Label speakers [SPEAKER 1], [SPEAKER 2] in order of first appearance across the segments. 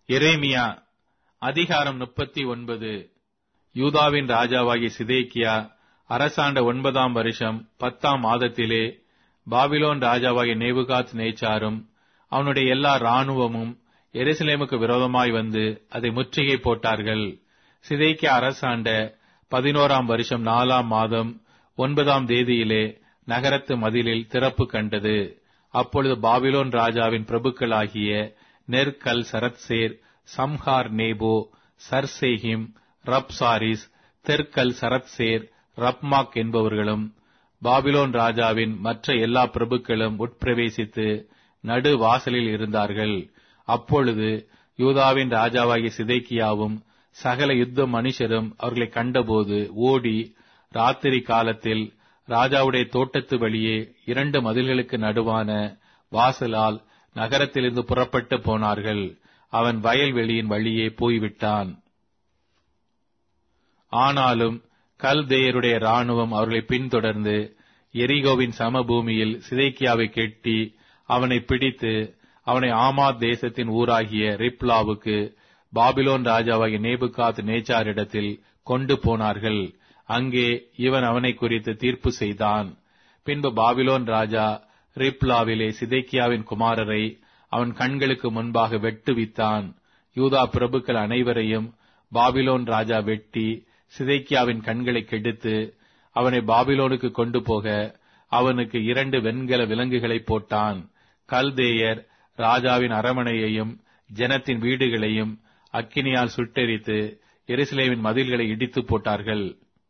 [SPEAKER 1] எரேமியா அதிகாரம் முப்பத்தி ஒன்பது யூதாவின் ராஜாவாகிய சிதேக்கியா அரசாண்ட ஒன்பதாம் வருஷம் பத்தாம் மாதத்திலே பாபிலோன் ராஜாவாகிய நேபுகாத் நேச்சாரும் அவனுடைய எல்லா இராணுவமும் எருசலேமுக்கு விரோதமாய் வந்து அதை முற்றுகை போட்டார்கள் சிதைக்கியா அரசாண்ட பதினோராம் வருஷம் நாலாம் மாதம் ஒன்பதாம் தேதியிலே நகரத்து மதிலில் திறப்பு கண்டது அப்பொழுது பாபிலோன் ராஜாவின் பிரபுக்களாகிய நெர்கல் சரத்சேர் சம்ஹார் நேபோ சர்சேஹிம் ரப்சாரிஸ் தெற்கல் சரத்சேர் ரப்மாக் என்பவர்களும் பாபிலோன் ராஜாவின் மற்ற எல்லா பிரபுக்களும் உட்பிரவேசித்து நடு வாசலில் இருந்தார்கள் அப்பொழுது யூதாவின் ராஜாவாகிய சிதைக்கியாவும் சகல யுத்த மனுஷரும் அவர்களை கண்டபோது ஓடி ராத்திரி காலத்தில் ராஜாவுடைய தோட்டத்து வழியே இரண்டு மதில்களுக்கு நடுவான வாசலால் நகரத்திலிருந்து புறப்பட்டு போனார்கள் அவன் வயல்வெளியின் வழியே போய்விட்டான் ஆனாலும் கல்தேயருடைய ராணுவம் அவர்களை பின்தொடர்ந்து எரிகோவின் சமபூமியில் சிதைக்கியாவை கெட்டி அவனை பிடித்து அவனை ஆமாத் தேசத்தின் ஊராகிய ரிப்லாவுக்கு பாபிலோன் ராஜாவாகிய நேபுகாத் நேச்சாரிடத்தில் கொண்டு போனார்கள் அங்கே இவன் அவனை குறித்து தீர்ப்பு செய்தான் பின்பு பாபிலோன் ராஜா ரிப்லாவிலே சிதைக்கியாவின் குமாரரை அவன் கண்களுக்கு முன்பாக வெட்டுவித்தான் யூதா பிரபுக்கள் அனைவரையும் பாபிலோன் ராஜா வெட்டி சிதைக்கியாவின் கண்களை கெடுத்து அவனை பாபிலோனுக்கு கொண்டு போக அவனுக்கு இரண்டு வெண்கல விலங்குகளை போட்டான் கல்தேயர் ராஜாவின் அரமனையையும் ஜனத்தின் வீடுகளையும் அக்கினியால் சுட்டெரித்து எருசலேமின் மதில்களை இடித்து போட்டார்கள்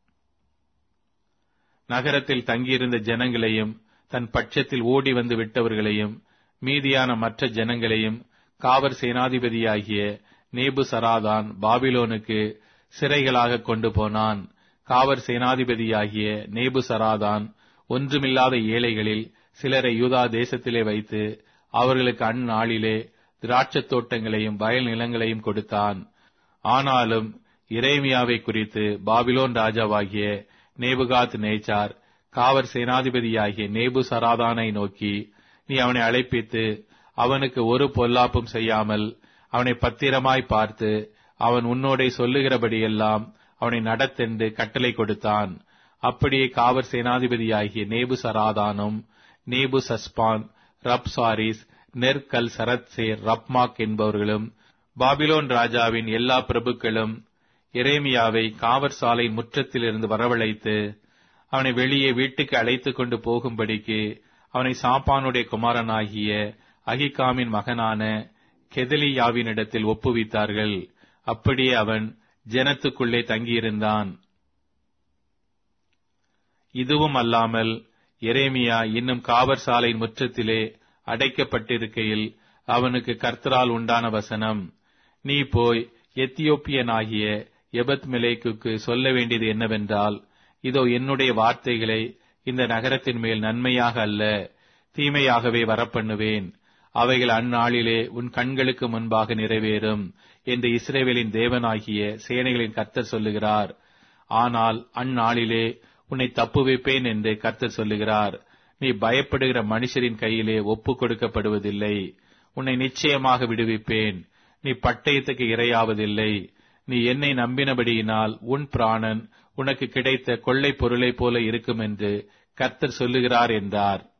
[SPEAKER 1] நகரத்தில் தங்கியிருந்த ஜனங்களையும் தன் பட்சத்தில் ஓடி வந்து விட்டவர்களையும் மீதியான மற்ற ஜனங்களையும் காவற் சேனாதிபதியாகிய நேபு சராதான் பாபிலோனுக்கு சிறைகளாக கொண்டு போனான் காவற் சேனாதிபதியாகிய நேபு சராதான் ஒன்றுமில்லாத ஏழைகளில் சிலரை யூதா தேசத்திலே வைத்து அவர்களுக்கு அந்நாளிலே திராட்சத் தோட்டங்களையும் வயல் நிலங்களையும் கொடுத்தான் ஆனாலும் இரேமியாவை குறித்து பாபிலோன் ராஜாவாகிய நேபுகாத் நேச்சார் காவற் சேனாதிபதியாகிய நேபு சராதானை நோக்கி நீ அவனை அழைப்பித்து அவனுக்கு ஒரு பொல்லாப்பும் செய்யாமல் அவனை பத்திரமாய் பார்த்து அவன் உன்னோடே சொல்லுகிறபடியெல்லாம் அவனை நடத்தென்று கட்டளை கொடுத்தான் அப்படியே காவற் சேனாதிபதியாகிய நேபு சராதானும் நேபு சஸ்பான் ரப்சாரிஸ் நெர்கல் சரத்சேர் ரப்மாக் என்பவர்களும் பாபிலோன் ராஜாவின் எல்லா பிரபுக்களும் எரேமியாவை காவற் சாலை முற்றத்திலிருந்து வரவழைத்து அவனை வெளியே வீட்டுக்கு அழைத்துக் கொண்டு போகும்படிக்கு அவனை சாப்பானுடைய குமாரனாகிய அகிகாமின் மகனான கெதலியாவினிடத்தில் ஒப்புவித்தார்கள் அப்படியே அவன் ஜனத்துக்குள்ளே தங்கியிருந்தான் இதுவும் அல்லாமல் எரேமியா இன்னும் காவற் சாலை முற்றத்திலே அடைக்கப்பட்டிருக்கையில் அவனுக்கு கர்த்தரால் உண்டான வசனம் நீ போய் எத்தியோப்பியனாகிய எபத் மிலேக்குக்கு சொல்ல வேண்டியது என்னவென்றால் இதோ என்னுடைய வார்த்தைகளை இந்த நகரத்தின் மேல் நன்மையாக அல்ல தீமையாகவே வரப்பண்ணுவேன் அவைகள் அந்நாளிலே உன் கண்களுக்கு முன்பாக நிறைவேறும் என்று இஸ்ரேவேலின் தேவனாகிய சேனைகளின் கர்த்தர் சொல்லுகிறார் ஆனால் அந்நாளிலே உன்னை தப்புவிப்பேன் என்று கர்த்தர் சொல்லுகிறார் நீ பயப்படுகிற மனுஷரின் கையிலே ஒப்புக் கொடுக்கப்படுவதில்லை உன்னை நிச்சயமாக விடுவிப்பேன் நீ பட்டயத்துக்கு இரையாவதில்லை நீ என்னை நம்பினபடியினால் உன் பிராணன் உனக்கு கிடைத்த கொள்ளை பொருளைப் போல இருக்கும் என்று கர்த்தர் சொல்லுகிறார் என்றார்